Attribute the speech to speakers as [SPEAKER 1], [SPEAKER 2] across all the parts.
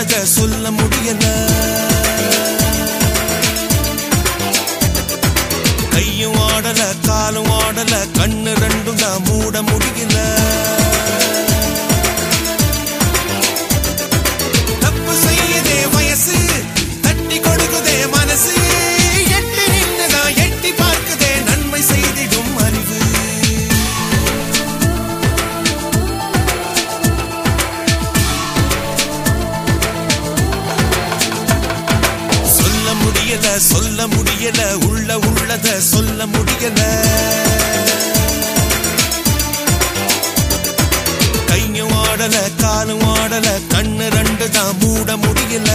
[SPEAKER 1] உள்ளத சொல்ல முடியல கையும் ஆடல காலும் ஆடல கண்ணு ரெண்டும் தான் மூட முடியல தப்பு செய்யுதே வயசு தட்டி கொடுக்குதே மனசு எட்டி நின்னுதான் எட்டி பார்க்குதே நன்மை செய்திடும் அறிவு சொல்ல முடியல சொல்ல முடியல உள்ள உள்ளத சொல்ல முடியல கையும் ஆடல காலும் ஆடல கண்ணு ரெண்டு தான் மூட முடியல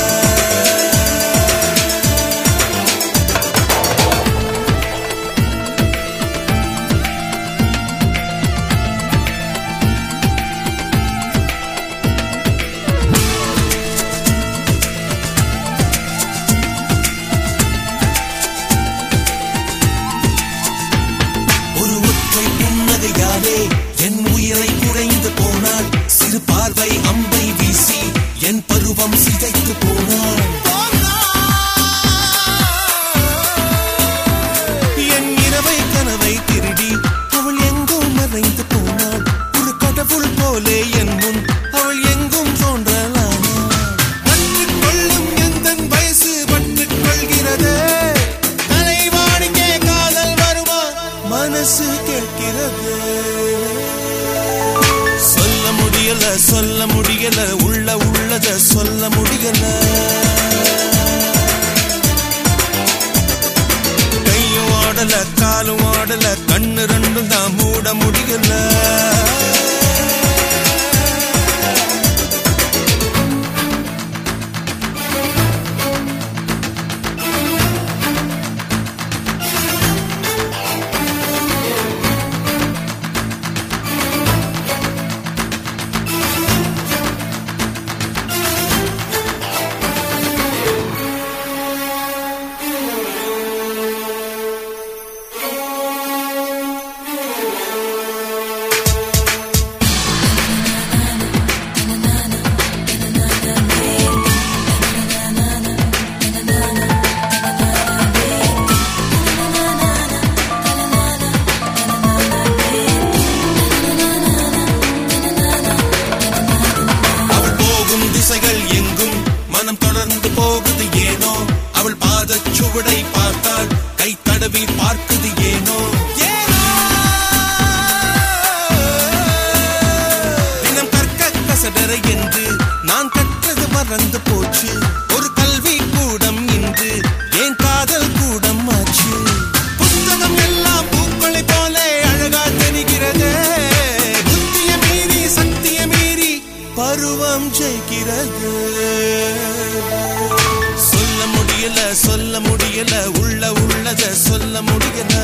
[SPEAKER 1] ஒரு ஒற்றை புன்னகையாலே என் உயிரை குறைந்து போனாள் சிறு பார்வை அம்பை வீசி என் பருவம் சிதைத்து போனாள் என் இரவை கனவை திருடி அவள் எங்கும் மறைந்து போனாள் ஒரு கடவுள் போலே என் முன் அவள் எங்கும் தோன்றலானாள் கற்றுக் கொள்ளும் எந்தன் வயசு பட்டுக் கொள்கிறதே தலைவாணிக்கே காதல் வருமா மனசு கேட்கிறது சொல்ல முடியல சொல்ல முடியல உள்ள உள்ளத சொல்ல முடியல கையும் ஆடல காலும் ஆடல கண்ணு ரெண்டும் தான் மூட முடியல அவள் போகும் திசைகள் எங்கும் மனம் தொடர்ந்து போகுது ஏனோ அவள் பாதச் சுவடை பார்த்தால் கை தடவி பார்க்குது ஏனோ ஏனோ? தினம் கற்க கசடர என்று நான் கற்றது மறந்து போச்சு ஒரு கல்வி கூடம் இன்று ஏன் காதல் கூடம் ஆச்சு புத்தகம் எல்லாம் பூக்களை போல அழகா தெரிகிறது புத்திய மீறி சக்திய மீறி பருவம் ஜெயிக்கிறது சொல்ல முடியல சொல்ல முடியல உள்ள உள்ளத சொல்ல முடியல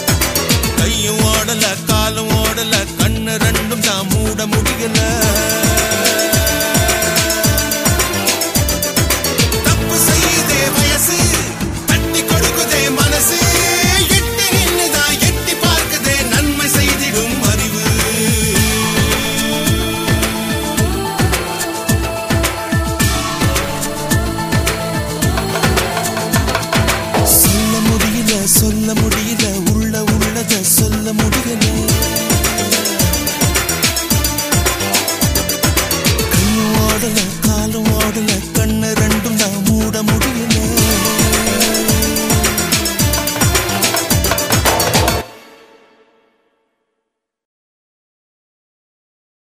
[SPEAKER 1] கையும் ஓடல காலும் ஓடல கண்ணு ரெண்டும் தான் மூட முடியல